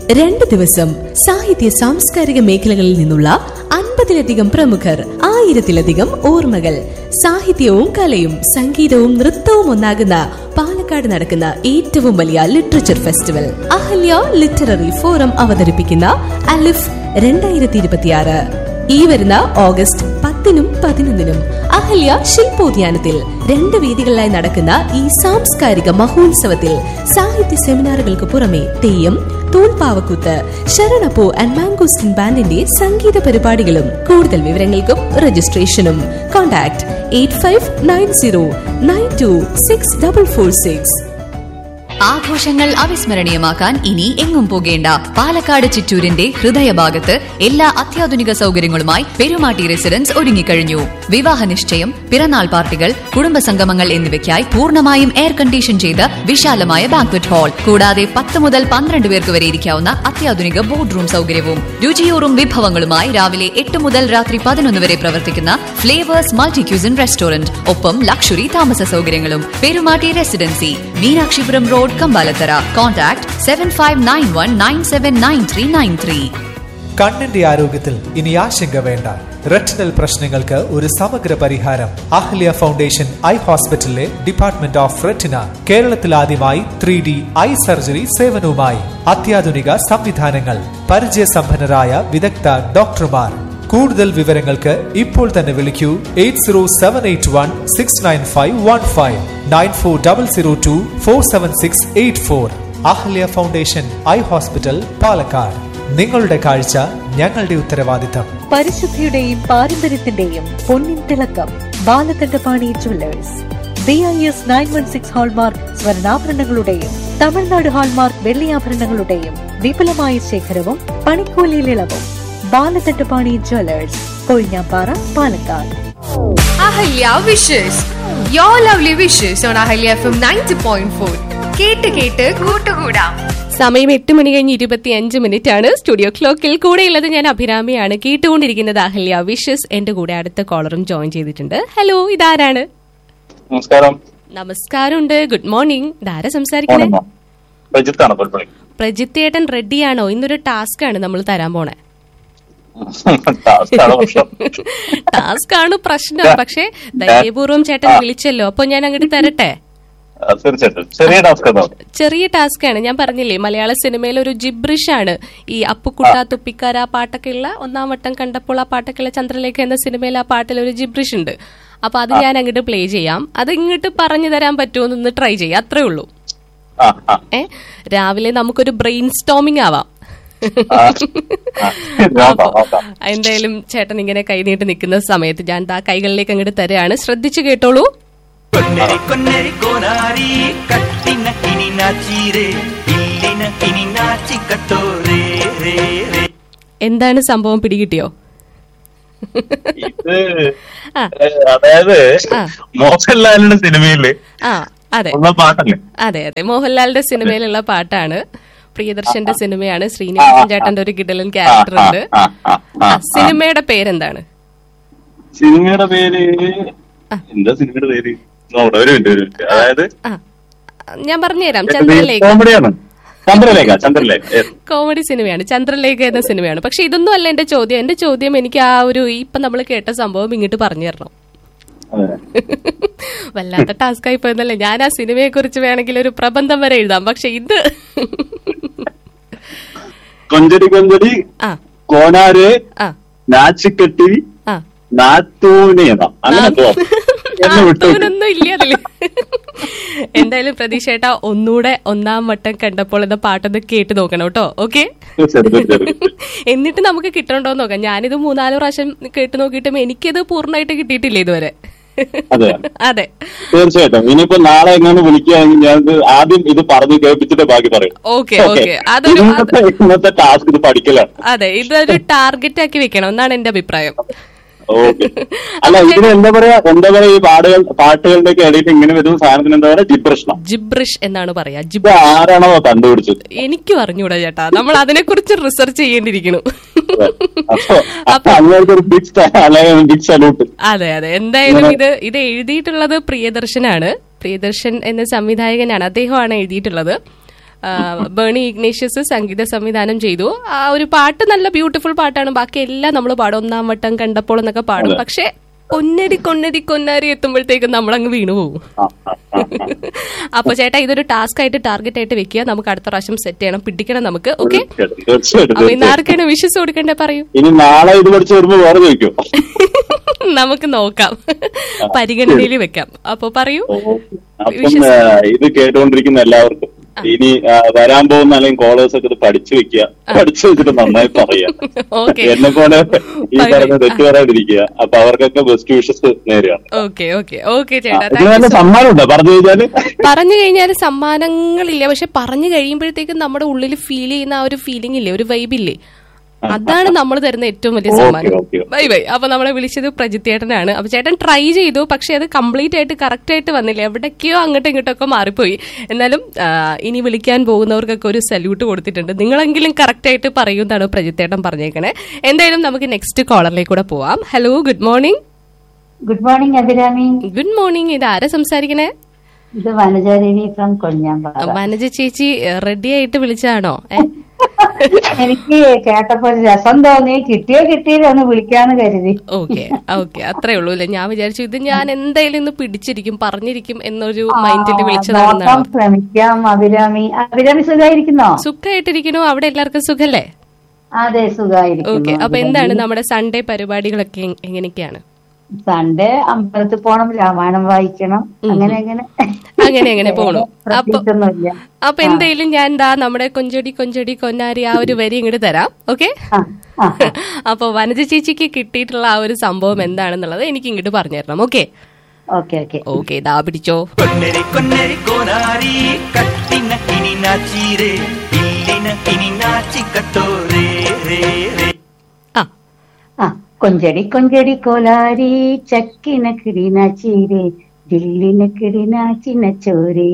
രണ്ട് ദിവസം സാഹിത്യ സാംസ്കാരിക മേഖലകളിൽ നിന്നുള്ള അൻപതിലധികം പ്രമുഖർ ആയിരത്തിലധികം ഓർമ്മകൾ സാഹിത്യവും കലയും സംഗീതവും നൃത്തവും ഒന്നാകുന്ന പാലക്കാട് നടക്കുന്ന ഏറ്റവും വലിയ literature festival Ahalya literary forum അവതരിപ്പിക്കുന്ന അലിഫ് രണ്ടായിരത്തി ഇരുപത്തിയാറ് ഈ വരുന്ന ഓഗസ്റ്റ് പത്തിനും പതിനൊന്നിനും അഹല്യ ശില്പോദ്യാനത്തിൽ രണ്ട് വേദികളിലായി നടക്കുന്ന ഈ സാംസ്കാരിക മഹോത്സവത്തിൽ സാഹിത്യ സെമിനാറുകൾക്ക് പുറമെ തെയ്യം തൂൺപാവക്കൂത്ത് ശരണപ്പൂ ആൻഡ് മാംഗോസ്റ്റിൻ ബാൻഡിന്റെ സംഗീത പരിപാടികളും കൂടുതൽ വിവരങ്ങൾക്കും രജിസ്ട്രേഷനും contact eight five nine zero nine two six double four six ആഘോഷങ്ങൾ അവിസ്മരണീയമാക്കാൻ ഇനി എങ്ങും പോകേണ്ട പാലക്കാട് ചിറ്റൂരിന്റെ ഹൃദയഭാഗത്ത് എല്ലാ അത്യാധുനിക സൗകര്യങ്ങളുമായി പെരുമാട്ടി റെസിഡൻസ് ഒരുങ്ങിക്കഴിഞ്ഞു വിവാഹ നിശ്ചയം പിറന്നാൾ പാർട്ടികൾ കുടുംബസംഗമങ്ങൾ എന്നിവയ്ക്കായി പൂർണ്ണമായും എയർ കണ്ടീഷൻ ചെയ്ത വിശാലമായ ബാങ്ക്വറ്റ് ഹാൾ കൂടാതെ പത്ത് മുതൽ പന്ത്രണ്ട് പേർക്ക് വരെ ഇരിക്കാവുന്ന അത്യാധുനിക ബോർഡ് റൂം സൗകര്യവും രുചിയൂറും വിഭവങ്ങളുമായി രാവിലെ എട്ട് മുതൽ രാത്രി പതിനൊന്ന് വരെ പ്രവർത്തിക്കുന്ന ഫ്ലേവേഴ്സ് മൾട്ടി ക്യൂസിൻ റെസ്റ്റോറന്റ് ഒപ്പം ലക്ഷറി താമസ സൗകര്യങ്ങളും Perumatty residency Meenakshipuram road Kambalathara contact seven five nine one nine seven nine three nine three കണ്ണിന്റെ ആരോഗ്യത്തിൽ ഇനി ആശങ്ക വേണ്ട റെറ്റിനൽ പ്രശ്നങ്ങൾക്ക് ഒരു സമഗ്ര പരിഹാരം അഹ്ല്യ ഫൗണ്ടേഷൻ ഐ ഹോസ്പിറ്റലിലെ ഡിപ്പാർട്ട്മെന്റ് ഓഫ് റെറ്റിന കേരളത്തിൽ ആദ്യമായി ത്രീ ഡി ഐ സർജറി സേവനവുമായി അത്യാധുനിക സംവിധാനങ്ങൾ പരിചയസമ്പന്നരായ വിദഗ്ധ ഡോക്ടർമാർ കൂടുതൽ വിവരങ്ങൾക്ക് ഇപ്പോൾ തന്നെ വിളിക്കൂ eight zero seven eight one six nine five one five nine four double zero two four seven six eight four Ahalya foundation eye hospital Palakkad നിങ്ങളുടെ കാഴ്ച ഞങ്ങളുടെ ഉത്തരവാദിത്തം പരിശുദ്ധിയുടെയും പാരമ്പര്യത്തിന്റെയും പൊന്നിൻ തിളക്കം Balakandapani jewellers B I S nine one six hallmark സ്വർണ്ണാഭരണങ്ങളുടെയും Tamil Nadu hallmark വെള്ളിയാഭരണങ്ങളുടെയും വിപുലമായ ശേഖരവും പണിക്കൂലിയിൽ ഇളവും Balakandapani jewellers Kozhinjampara Palakkad Ahalya wishes yo lovely wishes on Ahalya F M ninety point four കേട്ട് കേട്ട് കൂട്ടുകൂടാം സമയം എട്ട് മണി കഴിഞ്ഞ് ഇരുപത്തി അഞ്ച് മിനിറ്റ് ആണ് സ്റ്റുഡിയോ ക്ലോക്കിൽ കൂടെയുള്ളത് ഞാൻ അഭിരാമിയാണ് കേട്ടുകൊണ്ടിരിക്കുന്നത് അഹല്യ വിഷസ് എന്റെ കൂടെ അടുത്ത കോളറും ജോയിൻ ചെയ്തിട്ടുണ്ട് ഹലോ ഇതാരാണ് നമസ്കാരം നമസ്കാരമുണ്ട് ഗുഡ് മോർണിംഗ് ഇതാരാ സംസാരിക്കണേ മോർണിംഗ് പ്രജിത്താണ് പുൽപ്പള്ളി പ്രജിത്ത് ഏട്ടൻ റെഡിയാണോ ഇന്നൊരു ടാസ്ക് ആണ് നമ്മൾ തരാൻ പോണേ ടാസ്കാണ് പ്രശ്നം ടാസ്ക് ആണ് പ്രശ്നം പക്ഷെ ധൈര്യപൂർവ്വം ചേട്ടൻ വിളിച്ചല്ലോ അപ്പൊ ഞാൻ അങ്ങോട്ട് തരട്ടെ ആ, തീർച്ചയായിട്ടും ചെറിയ ടാസ്ക് അതാണ് ചെറിയ ടാസ്ക് ആണ് ഞാൻ പറഞ്ഞില്ലേ മലയാള സിനിമയിൽ ഒരു ജിബ്രിഷ് ആണ് ഈ അപ്പുക്കുട്ട തുപ്പിക്കാര ആ പാട്ടൊക്കെ ഉള്ള ഒന്നാം വട്ടം കണ്ടപ്പോൾ ആ പാട്ടൊക്കെയുള്ള ചന്ദ്രലേഖ എന്ന സിനിമയിൽ ആ പാട്ടിൽ ഒരു ജിബ്രിഷ് ഉണ്ട് അപ്പൊ അത് ഞാൻ അങ്ങോട്ട് പ്ലേ ചെയ്യാം അത് ഇങ്ങോട്ട് പറഞ്ഞു തരാൻ പറ്റുമോ എന്നൊന്ന് ട്രൈ ചെയ്യാം അത്രേ ഉള്ളൂ ആ ആ ഏ രാവിലെ നമുക്കൊരു ബ്രെയിൻ സ്റ്റോമിംഗ് ആവാം ആ, ആ. നോക്കാം നോക്കാം എന്തായാലും ചേട്ടൻ ഇങ്ങനെ കൈനീട്ട് നിൽക്കുന്ന സമയത്ത് ഞാൻ ആ കൈകളിലേക്ക് അങ്ങോട്ട് തരാണ് ശ്രദ്ധിച്ചു കേട്ടോളൂ കൊന്നരി കൊന്നരി കോനാരി കട്ടിന കിനി നാച്ചീരേ ഇല്ലിന കിനി നാച്ചി കട്ടോ രേ രേ രേ എന്താണ് സംഭവം പിടികിട്ടിയോ ഇത് ആ. ഏ, അതായത് ആ. മോഹൻലാലിന്റെ സിനിമയില് ആ അതെ ഉള്ള പാട്ടല്ലേ അതെ അതെ മോഹൻലാലിന്റെ സിനിമയിലുള്ള പാട്ടാണ് പ്രിയദർശന്റെ സിനിമയാണ് ശ്രീനിവാസൻ ചേട്ടന്റെ ഒരു കിടലൻ ക്യാരക്ടർ ഉണ്ട് ആ, ആ, ആ, ആ, സിനിമയുടെ പേരെന്താണ് സിനിമയുടെ പേര് എന്താ സിനിമയുടെ പേര് നോക്കട്ടെ ഒരു മിനിറ്റ് ഒരു മിനിറ്റ് അതായത് ആ ഞാൻ പറഞ്ഞുതരാം ചന്ദ്രലേഖ കോമഡിയാണ് ചന്ദ്രലേഖ ചന്ദ്രലേഖ yes. കോമഡി സിനിമയാണ് ചന്ദ്രലേഖ എന്ന സിനിമയാണ് പക്ഷെ ഇതൊന്നും അല്ല എന്റെ ചോദ്യം എന്റെ ചോദ്യം എനിക്ക് ആ ഒരു ഇപ്പൊ നമ്മൾ കേട്ട സംഭവം ഇങ്ങോട്ട് പറഞ്ഞു തരണം അതെ. വല്ലാത്ത ടാസ്ക് ആയി പോയെന്നല്ലേ ഞാൻ ആ സിനിമയെ കുറിച്ച് വേണമെങ്കിൽ ഒരു പ്രബന്ധം വരെ എഴുതാം പക്ഷെ ഇത് കൊഞ്ചടി കൊഞ്ചടി ആ കോനാര് ആ നാച്ചിക്കെട്ടി ആ നാത്തൂനേത അങ്ങനെ പോവാം എന്നെ വിട്ടു നാത്തൂനൊന്നും ഇല്ല അതില് എന്തായാലും പ്രതീക്ഷേട്ടാ ഒന്നുകൂടെ ഒന്നാം വട്ടം കണ്ടപ്പോൾ എന്ന പാട്ടൊന്ന് കേട്ട് നോക്കണം കേട്ടോ ഓക്കെ ശരി ശരി ശരി എന്നിട്ട് നമുക്ക് കിട്ടണ്ടോ നോക്കാം ഞാനിത് മൂന്നാല് പ്രാവശ്യം കേട്ട് നോക്കിയിട്ടും എനിക്കിത് പൂർണ്ണമായിട്ട് കിട്ടിയിട്ടില്ല ഇതുവരെ അതെ അതെ തീർച്ചയായിട്ടും ഇനിയിപ്പോ നാളെ എങ്ങനെ വിളിക്കുകയാണെങ്കിൽ ഞാൻ ഇത് ആദ്യം ഇത് പറഞ്ഞു കേൾപ്പിച്ചിട്ട് ബാക്കി പറയും ഓക്കെ Okay. ഓക്കെ അതൊരു ഇന്നത്തെ ഇന്നത്തെ ടാസ്ക് ഇത് പഠിക്കലാണ് അതെ ഇതൊരു ടാർഗറ്റ് ആക്കി വെക്കണം എന്നാണ് എന്റെ അഭിപ്രായം ഓക്കെ അല്ല ഇതിന് എന്താ പറയാ എന്താ പറയാ ഈ പാടുകൾ പാട്ടുകളുടെ ഒക്കെ ഇടയിൽ ഇങ്ങനെ വരുന്ന സാധനത്തിന് എന്താ പറയാ ജിപ്രശ്നം ജിബ്രിഷ് എന്നാണ് പറയാ ഇത് ജിബ് ആരാണോ കണ്ടുപിടിച്ചത് എനിക്ക് പറഞ്ഞൂടാ ചേട്ടാ നമ്മൾ അതിനെ കുറിച്ച് റിസർച്ച് ചെയ്യേണ്ടിയിരിക്കുന്നു അപ്പൊ അപ്പൊ അങ്ങനത്തെ ഒരു ബിഗ് അല്ലെങ്കിൽ ബിഗ് സല്യൂട്ട് അതെ അതെ എന്തായാലും ഇത് ഇത് എഴുതിയിട്ടുള്ളത് പ്രിയദർശനാണ് പ്രിയദർശൻ എന്ന സംവിധായകനാണ് അദ്ദേഹമാണ് എഴുതിയിട്ടുള്ളത് ആ, ബേണി ഇഗ്നേഷ്യസ് സംഗീത സംവിധാനം ചെയ്തു ആ ഒരു പാട്ട് നല്ല ബ്യൂട്ടിഫുൾ പാട്ടാണ് ബാക്കി എല്ലാം നമ്മൾ പാടും ഒന്നാം വട്ടം കണ്ടപ്പോൾ എന്നൊക്കെ പാടും പക്ഷെ കൊന്നരി കൊന്നരി കൊന്നാരി എത്തുമ്പോഴത്തേക്കും നമ്മളങ്ങ് വീണു പോകും ആ, ആ, ആ, ആ. അപ്പൊ ചേട്ടാ ഇതൊരു ടാസ്ക് ആയിട്ട് ടാർഗറ്റ് ആയിട്ട് വെക്കുക നമുക്ക് അടുത്ത പ്രാവശ്യം സെറ്റ് ചെയ്യണം പിടിക്കണം നമുക്ക് ഓക്കെ തീർച്ചയായിട്ടും, തീർച്ചയായിട്ടും, അപ്പൊ ഇന്ന് തീർച്ചയായിട്ടും. ആർക്കാണ് വിഷസ് കൊടുക്കണ്ടേ പറയൂ ഇനി നാളെ ഇത് പഠിച്ച് വരുമ്പോ വേറെ ചോദിക്കും നമുക്ക് നോക്കാം പരിഗണനയിൽ വെക്കാം അപ്പൊ പറയൂ അപ്പം ആ, ഇത് കേട്ടുകൊണ്ടിരിക്കുന്ന എല്ലാവർക്കും ഇനി ആ, വരാൻ പോകുന്ന അല്ലെങ്കിൽ കോളേഴ്സ് ഒക്കെ ഇത് പഠിച്ചു വെക്കുക പഠിച്ചു വെച്ചിട്ട് നന്നായി പറയാ ഓക്കെ എന്നെ പോലെ ഈ പറയൂ. പറഞ്ഞ തെറ്റ് പറയാതിരിക്കുക അപ്പൊ അവർക്കൊക്കെ ബെസ്റ്റ് വിഷസ് നേരെയാണ് ഓക്കെ ഓക്കെ ഓക്കെ ചേട്ടാ ഇതിന് താങ്ക് നല്ല സമ്മാനം ഉണ്ടോ പറഞ്ഞു കഴിഞ്ഞാല് പറഞ്ഞു കഴിഞ്ഞാൽ സമ്മാനങ്ങളില്ല പക്ഷെ പറഞ്ഞു കഴിയുമ്പോഴത്തേക്കും നമ്മുടെ ഉള്ളിൽ ഫീൽ ചെയ്യുന്ന ആ ഒരു ഫീലിംഗ് ഇല്ലേ ഒരു വൈബില്ലേ അതാണ് നമ്മൾ തരുന്ന ഏറ്റവും വലിയ ഓക്കേ, സമ്മാനം ഓക്കേ. ബൈ ബൈ അപ്പൊ നമ്മളെ വിളിച്ചത് പ്രജിത് ചേട്ടനാണ് അപ്പൊ ചേട്ടൻ ട്രൈ ചെയ്തു പക്ഷെ അത് കംപ്ലീറ്റ് ആയിട്ട് കറക്റ്റ് ആയിട്ട് വന്നില്ല എവിടേക്കോ അങ്ങോട്ടും ഇങ്ങോട്ടൊക്കെ മാറിപ്പോയി എന്നാലും ആ, ഇനി വിളിക്കാൻ പോകുന്നവർക്കൊക്കെ ഒരു സല്യൂട്ട് കൊടുത്തിട്ടുണ്ട് നിങ്ങളെങ്കിലും കറക്റ്റ് ആയിട്ട് പറയുന്നതാണ് പ്രജിത് ചേട്ടൻ പറഞ്ഞേക്കണേ എന്തായാലും നമുക്ക് നെക്സ്റ്റ് കോളറിലേക്ക് കൂടെ പോവാം hello good morning good morning Abhirami good morning ഇത് ആരാ സംസാരിക്കണേ ഇത് വനജാദേവി ഫ്രം കൊഞ്ഞാമ്പാറ വനജ ചേച്ചി റെഡി ആയിട്ട് വിളിച്ചതാണോ ഏ? എനിക്ക് കേട്ടപ്പോ ഒരു രസം തോന്നി കിട്ടിയോ കിട്ടിയില്ല ഒന്ന് വിളിക്കാന്ന് കരുതി ഓക്കെ ഓക്കെ അത്രേ ഉള്ളൂ അല്ലേ ഞാൻ വിചാരിച്ചു ഇത് ഞാൻ എന്തായാലും ഇന്ന് പിടിച്ചിരിക്കും പറഞ്ഞിരിക്കും എന്നൊരു മൈൻഡിൽ നോക്കാം വിളിച്ചതാണെന്നാണ് ശ്രമിക്കാം അഭിരാമി അഭിരാമി സുഖായിരിക്കുന്നോ സുഖമായിട്ടിരിക്കണോ അവിടെ എല്ലാവർക്കും സുഖല്ലേ അതെ ഓക്കെ സുഖായിരിക്കുന്നു അപ്പൊ എന്താണ് നമ്മുടെ സൺഡേ പരിപാടികളൊക്കെ എങ്- എങ്ങനെയൊക്കെയാണ് സൺഡേ അമ്പലത്തിൽ പോണം രാമായണം വായിക്കണം അങ്ങനെ അങ്ങനെ അങ്ങനെ അങ്ങനെ പോണു അപ്പൊ പ്രത്യേകിച്ചൊന്നുമില്ല അപ്പൊ എന്തായാലും ഞാൻ ദാ നമ്മുടെ കൊഞ്ചടി കൊഞ്ചടി കൊന്നാരി ആ ഒരു വരി ഇങ്ങോട്ട് തരാം ഓക്കെ ആ, ആ, അപ്പൊ വനജ ചേച്ചിക്ക് കിട്ടിയിട്ടുള്ള ആ ഒരു സംഭവം എന്താണെന്നുള്ളത് എനിക്ക് ഇങ്ങോട്ട് പറഞ്ഞു തരണം ഓക്കെ ഓക്കെ ഓക്കെ ഓക്കെ ദാ പിടിച്ചോ കൊന്നരി കൊന്നരി കോനാരി കട്ടിന കിനി നാച്ചീരേ ഇല്ലിന കിനി നാച്ചി കട്ടോരേ രേ രേ ആ ആ കൊഞ്ചടി കൊഞ്ചടി കോലാരി ചക്കിന കിടിന ചീരേ ദില്ലിന കിടിന ചിന്നച്ചോരേ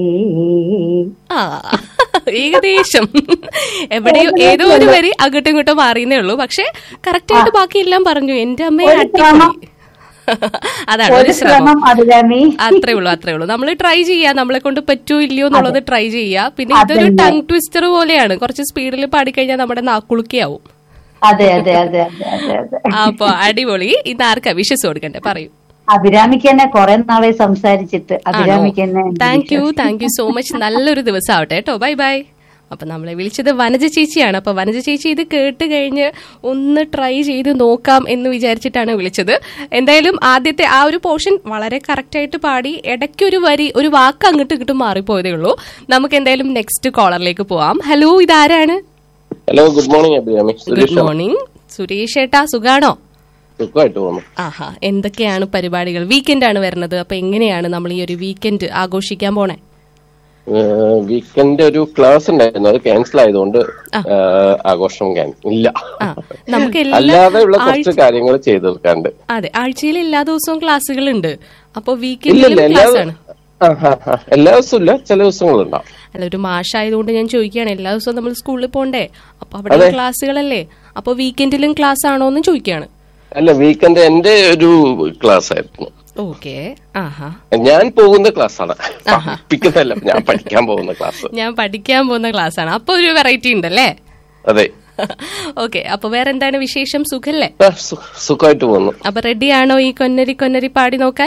ആ ഏകദേശം എവിടെയോ ഏതോ ഒരു വരി അങ്ങോട്ടും ഇങ്ങോട്ടും മാറിയെന്നേ ഉള്ളൂ പക്ഷെ കറക്റ്റ് ആയിട്ട് ബാക്കിയെല്ലാം പറഞ്ഞു എന്റെ അമ്മയെ ഒരു അടിപൊളി ശ്രമം. അതാണ് ഒരു ഒരു ശ്രമം ശ്രമം അഭിരാമി അത്രേ ഉള്ളൂ അത്രേ ഉള്ളൂ നമ്മൾ ട്രൈ ചെയ്യാ നമ്മളെ കൊണ്ട് പറ്റൂ ഇല്ലയോ എന്നുള്ളത് ട്രൈ ചെയ്യാ പിന്നെ ഇതൊരു അതന്നെ. ടങ് ട്വിസ്റ്റർ പോലെയാണ് കുറച്ച് സ്പീഡിൽ പാടിക്കഴിഞ്ഞാൽ നമ്മുടെ നാക്കുളുക്കിയാവും അതെ അതെ അതെ അതെ അതെ അതെ അപ്പൊ അടിപൊളി ഇത് ആർക്കാ വിശ്വസ് കൊടുക്കണ്ടേ പറയൂ അഭിരാമിക്ക് തന്നെ കുറെ നാളെ സംസാരിച്ചിട്ട് അഭിരാമിക്ക് തന്നെ thank you thank you so much നല്ലൊരു ദിവസം ആവട്ടെ കേട്ടോ ബൈ ബൈ അപ്പൊ നമ്മളെ വിളിച്ചത് വനജ ചേച്ചിയാണ് അപ്പൊ വനജ ചേച്ചി ഇത് കേട്ട് കഴിഞ്ഞ് ഒന്ന് ട്രൈ ചെയ്ത് നോക്കാം എന്ന് വിചാരിച്ചിട്ടാണ് വിളിച്ചത് എന്തായാലും ആദ്യത്തെ ആ ഒരു പോർഷൻ വളരെ കറക്റ്റ് ആയിട്ട് പാടി ഇടയ്ക്കൊരു വരി ഒരു വാക്ക് അങ്ങോട്ട് ഇങ്ങോട്ട് മാറിപ്പോയതേ ഉള്ളൂ നമുക്ക് എന്തായാലും നെക്സ്റ്റ് കോളറിലേക്ക് പോവാം ഹലോ ഇതാരാണ് hello good morning Abhirami good Suresh morning Suresh ഏട്ടാ സുഖാണോ സുഖമായിട്ട് പോകുന്നു ആഹാ എന്തൊക്കെയാണ് പരിപാടികൾ വീക്കെൻഡ് ആണ് വരുന്നത് അപ്പൊ എങ്ങനെയാണ് നമ്മൾ ഈ ഒരു വീക്കെൻഡ് ആഘോഷിക്കാൻ പോണേ വീക്കെൻഡ് ഒരു ക്ലാസ് ഉണ്ടായിരുന്നു അത് ക്യാൻസൽ ആയതുകൊണ്ട് ഏഹ്, ആഘോഷം ക്യാൻ- ഇല്ല ആ നമുക്ക് എല്ലാ അല്ലാതെ ഉള്ള കുറച്ച് ആഴ്ച- കാര്യങ്ങൾ ചെയ്തു തീർക്കാണ്ട് അതെ ആഴ്ചയിൽ എല്ലാ ദിവസവും ക്ലാസ്സുകൾ ഉണ്ട് അപ്പൊ ഇല്ല വീക്കെൻഡിലും ഇല്ല എല്ലാ ക്ലാസ് ആണ് ആ, ആ, ആ. എല്ലാ ദിവസവും ഇല്ല ചില ദിവസങ്ങളുണ്ടാവും അല്ല ഒരു മാഷായതുകൊണ്ട് ഞാൻ ചോദിക്കുകയാണ് എല്ലാ ദിവസവും നമ്മൾ സ്കൂളിൽ പോണ്ടേ അപ്പൊ അവിടെ അതെ. ക്ലാസ്സുകളല്ലേ അപ്പൊ വീക്കെൻഡിലും ക്ലാസ് ആണോ എന്ന് ചോദിക്കുകയാണ് അല്ല വീക്കെൻഡ് എന്റെ ഒരു ക്ലാസ് ആയിരുന്നു ഓക്കെ ആഹാ ഞാൻ പോകുന്ന ക്ലാസ് ആണ് പഠിപ്പിക്കുന്നതല്ല ഞാൻ പഠിക്കാൻ പോകുന്ന ക്ലാസ് ഞാൻ പഠിക്കാൻ പോകുന്ന ക്ലാസ് ആണ് അപ്പൊ ഒരു വെറൈറ്റി ഉണ്ടല്ലേ അതെ ഓക്കെ അപ്പൊ വേറെ എന്താണ് വിശേഷം സുഖല്ലേ ആ, സു- സുഖമായിട്ട് പോകുന്നു അപ്പൊ റെഡി ആണോ ഈ കൊന്നരി കൊന്നരി പാടി നോക്കാൻ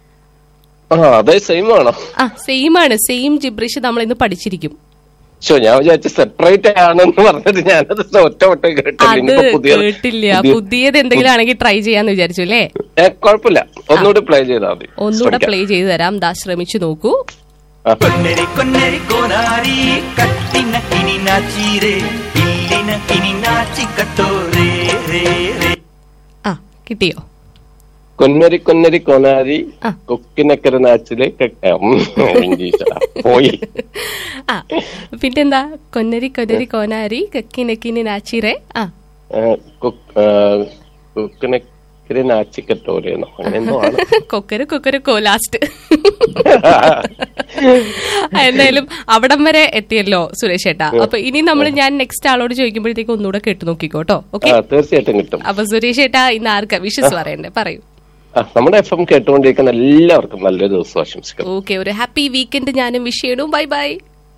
ആ അതെ സെയിം ആണോ ആ സെയിം ആണ് സെയിം ജിബ്രിഷ് നമ്മൾ ഇന്ന് പഠിച്ചിരിക്കും ശോ ഞാൻ വിചാരിച്ചു സെപ്പറേറ്റ് ആണെന്ന് പറഞ്ഞത് ഞാനത് ഒറ്റ വട്ടം കേട്ടില്ല അത് ഇനിയിപ്പോ പുതിയ കേട്ടില്ല പുതിയ- പുതിയത് എന്തെങ്കിലും ആണെങ്കിൽ ട്രൈ ചെയ്യാന്ന് വിചാരിച്ചു അല്ലേ ഏ, കുഴപ്പമില്ല ഒന്നുകൂടി പ്ലേ ചെയ്താൽ മതി ഒന്നുകൂടെ ശ്രമിക്കാം. പ്ലേ ചെയ്തു തരാം ദാ ശ്രമിച്ചു നോക്കൂ കൊന്നരി കൊന്നരി കോനാരി കട്ടിന കിനി നാച്ചീരേ ഇല്ലിന കിനി നാച്ചി കട്ടോരേ രേ രേ ആ കിട്ടിയോ കൊന്നരി കൊന്നരി കൊനാരി ആ. കൊക്കിനക്കര നാച്ചിലെ ക- ഉം, ഇംഗ്ലീഷാ. പോയി ആ പിന്നെന്താ കൊന്നരി കൊന്നരി കോനാരി കക്കിനക്കിനി നാച്ചിരെ ആ ഏ, കൊക്ക്- ഏ, കൊക്കിനക്കര നാച്ചിക്കട്ടോരെന്നോ അങ്ങനെ എന്തോ ആണ് കൊക്കര് കൊക്കര് കോ ലാസ്റ്റ് എന്തായാലും അവിടം വരെ എത്തിയല്ലോ സുരേഷ് ഏട്ടാ അപ്പൊ ഇനി നമ്മൾ ഞാൻ നെക്സ്റ്റ് ആളോട് ചോദിക്കുമ്പോഴത്തേക്ക് ഒന്നുകൂടെ കേട്ടു നോക്കിക്കോട്ടോ ഓക്കെ ആ തീർച്ചയായിട്ടും കിട്ടും അപ്പൊ സുരേഷ് ഏട്ടാ ഇന്ന് ആർക്കാ വിശ്വസ് പറയണ്ടേ പറയൂ ആ, നമ്മുടെ എഫ് എം കേട്ടുകൊണ്ടിരിക്കുന്ന എല്ലാവർക്കും നല്ലൊരു ദിവസം ആശംസിക്കുന്നു ഓക്കെ ഒരു ഹാപ്പി വീക്കെൻഡ് ഞാനും വിഷ് ചെയ്യണു bye bye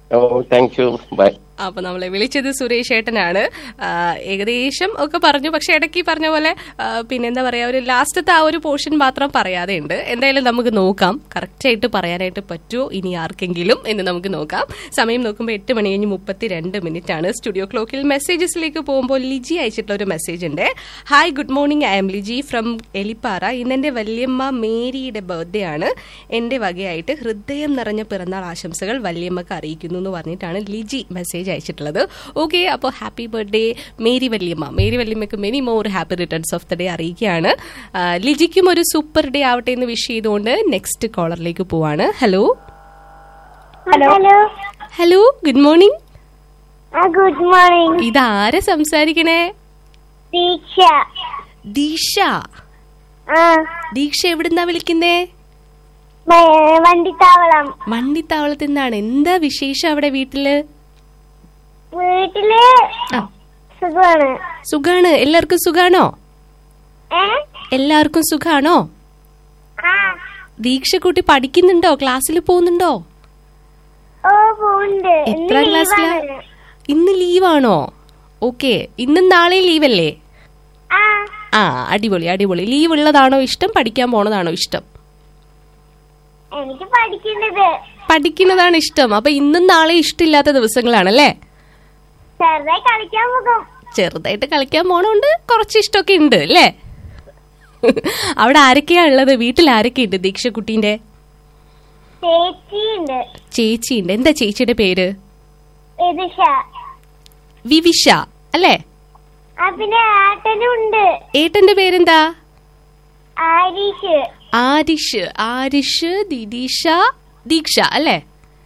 oh thank you bye അപ്പൊ നമ്മളെ വിളിച്ചത് സുരേഷ് ഏട്ടനാണ് ആ, ഏകദേശം ഒക്കെ പറഞ്ഞു പക്ഷെ ഇടയ്ക്ക് ഈ പറഞ്ഞ പോലെ ആ, പിന്നെന്താ പറയാ ഒരു ലാസ്റ്റത്തെ ആ ഒരു പോർഷൻ മാത്രം പറയാതെ ഉണ്ട് എന്തായാലും നമുക്ക് നോക്കാം കറക്റ്റ് ആയിട്ട് പറയാനായിട്ട് പറ്റുമോ ഇനി ആർക്കെങ്കിലും എന്ന് നമുക്ക് നോക്കാം സമയം നോക്കുമ്പോൾ എട്ട് മണി കഴിഞ്ഞ് മുപ്പത്തി രണ്ട് മിനിറ്റ് ആണ് സ്റ്റുഡിയോ ക്ലോക്കിൽ മെസ്സേജസിലേക്ക് പോകുമ്പോൾ ലിജി അയച്ചിട്ടുള്ള ഒരു മെസ്സേജ് ഉണ്ട് hi good morning I'm Liji from Elippara ഇന്ന് എന്റെ വല്യമ്മ മേരിയുടെ ബർത്ത്ഡേ ആണ് എന്റെ വകയായിട്ട് ഹൃദയം നിറഞ്ഞ പിറന്നാൾ ആശംസകൾ വല്യമ്മക്ക് അറിയിക്കുന്നു എന്ന് പറഞ്ഞിട്ടാണ് ലിജി മെസ്സേജ് അയച്ചിട്ടുള്ളത് ഓക്കെ അപ്പോൾ ഹാപ്പി ബർത്ത്ഡേ മേരി വല്യമ്മ മേരി വല്യമ്മക്ക് many more happy returns of the day അറിയിക്കുകയാണ് ആ, ലിജിക്കും ഒരു സൂപ്പർ ഡേ ആവട്ടെ എന്ന് വിഷ് ചെയ്തുകൊണ്ട് നെക്സ്റ്റ് കോളറിലേക്ക് പോവാണ് hello hello hello good morning good morning ഇതാരെ സംസാരിക്കണേ ദീക്ഷ ദീക്ഷ ആ ദീക്ഷ എവിടുന്നാ വിളിക്കുന്നേ വ- വണ്ടിത്താവളം മണ്ണിത്താവളത്തിൽ നിന്നാണ് എന്താ വിശേഷം അവിടെ വീട്ടില് വീട്ടില് ആ. സുഖമാണ് സുഖാണ് എല്ലാവർക്കും സുഖാണോ ഏ എല്ലാവർക്കും സുഖാണോ ആ ദീക്ഷക്കുട്ടി പഠിക്കുന്നുണ്ടോ ക്ലാസ്സിൽ പോകുന്നുണ്ടോ ഓ പോണ്ട് എത്ര ക്ലാസ്സിലാ ഇന്ന് ലീവാണോ ഓക്കെ ഇന്നും നാളെയും ലീവല്ലേ ആ ആ അടിപൊളി അടിപൊളി ലീവ് ഉള്ളതാണോ ഇഷ്ടം പഠിക്കാൻ പോണതാണോ ഇഷ്ടം എനിക്ക് പഠിക്കേണ്ടത് പഠിക്കുന്നതാണ് ഇഷ്ടം അപ്പൊ ഇന്നും നാളെ ഇഷ്ടമില്ലാത്ത ദിവസങ്ങളാണല്ലേ ചെറുതായി കളിക്കാൻ പോകും ചെറുതായിട്ട് കളിക്കാൻ പോണോണ്ട് കുറച്ച് ഇഷ്ടമൊക്കെ ഉണ്ട് അല്ലേ അവിടെ ആരൊക്കെയാ ഉള്ളത് വീട്ടിൽ ആരൊക്കെയുണ്ട് ദീക്ഷക്കുട്ടീന്റെ ചേച്ചിയുണ്ട് ചേച്ചിയുണ്ട് എന്താ ചേച്ചിയുടെ പേര് വിദിഷ വിവിഷ അല്ലേ ആ പിന്നെ ഏട്ടനും ഉണ്ട് ഏട്ടന്റെ പേരെന്താ ആരീഷ് ആരിഷ് ആരിഷ് ദിദീഷ ദീക്ഷ അല്ലേ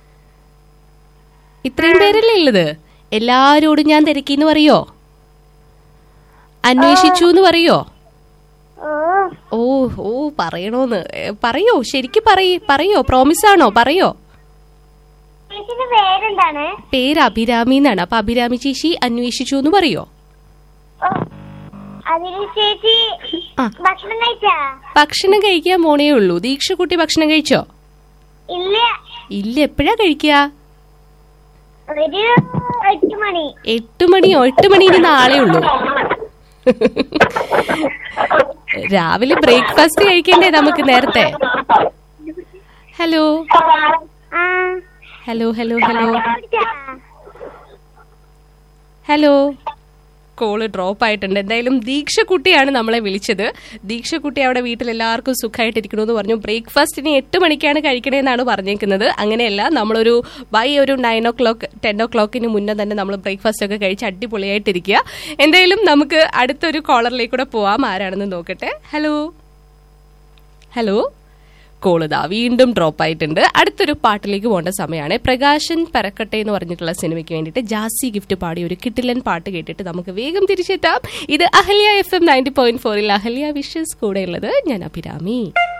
ഇത്രയും പേരല്ലേ ഉള്ളത് എല്ലാരോടും ഞാൻ തിരക്കിന്ന് പറയോ അന്വേഷിച്ചു എന്ന് പറയോ ഓ ഓ ഓ പറയണോന്ന് ഏ, പറയോ ശരിക്കും പറയ് പറയോ പ്രോമിസ് ആണോ പറയോ ചേച്ചിന്റെ പേരെന്താണ് പേര് അഭിരാമി എന്നാണ് അപ്പൊ അഭിരാമി ചേച്ചി അന്വേഷിച്ചു എന്ന് പറയോ ഓ അതിന് ചേച്ചി ആ. ഭക്ഷണം കഴിച്ചാ ഭക്ഷണം കഴിക്കാൻ പോണേ ഉള്ളൂ ദീക്ഷക്കുട്ടി ഭക്ഷണം കഴിച്ചോ ഇല്ല ഇല്ല എപ്പോഴാ കഴിക്കുക ഒരു എട്ട് മണി എട്ട് മണിയോ എട്ട് മണി ഇനി നാളെ ഉള്ളൂ രാവിലെ ബ്രേക്ക്ഫാസ്റ്റ് കഴിക്കണ്ടേ നമുക്ക് നേരത്തെ ഹലോ ആ ഹലോ ഹലോ ഹലോ കുടിച്ചാ? ഹലോ കോള് ഡ്രോപ്പ് ആയിട്ടുണ്ട് എന്തായാലും ദീക്ഷക്കുട്ടിയാണ് നമ്മളെ വിളിച്ചത് ദീക്ഷക്കുട്ടി അവിടെ വീട്ടിൽ എല്ലാവർക്കും സുഖമായിട്ടിരിക്കണമെന്ന് പറഞ്ഞു ബ്രേക്ക്ഫാസ്റ്റ് ഇനി എട്ട് മണിക്കാണ് കഴിക്കണേന്നാണ് പറഞ്ഞേക്കുന്നത് അങ്ങനെയല്ല നമ്മളൊരു ബൈ ഒരു നയൻ ഓ ക്ലോക്ക് ടെൻ ഓ ക്ലോക്കിന് മുന്നേ തന്നെ നമ്മൾ ബ്രേക്ക്ഫാസ്റ്റ് ഒക്കെ കഴിച്ച് അടിപൊളിയായിട്ടിരിക്കുക എന്തായാലും നമുക്ക് അടുത്തൊരു കോളറിലേക്ക് കൂടെ പോവാം ആരാണെന്ന് നോക്കട്ടെ ഹലോ ഹലോ കോള് ദാ വീണ്ടും ഡ്രോപ്പ് ആയിട്ടുണ്ട് അടുത്തൊരു പാട്ടിലേക്ക് പോകേണ്ട സമയമാണ് പ്രകാശൻ പരക്കട്ടെ എന്ന് പറഞ്ഞിട്ടുള്ള സിനിമയ്ക്ക് വേണ്ടിയിട്ട് ജാസി ഗിഫ്റ്റ് പാടിയ ഒരു കിട്ടിലൻ പാട്ട് കേട്ടിട്ട് നമുക്ക് വേഗം തിരിച്ചെത്താം ഇത് Ahalya F M ninety point ഫോറിൽ അഹല്യ വിഷസ് കൂടെയുള്ളത് ഞാൻ അഭിരാമി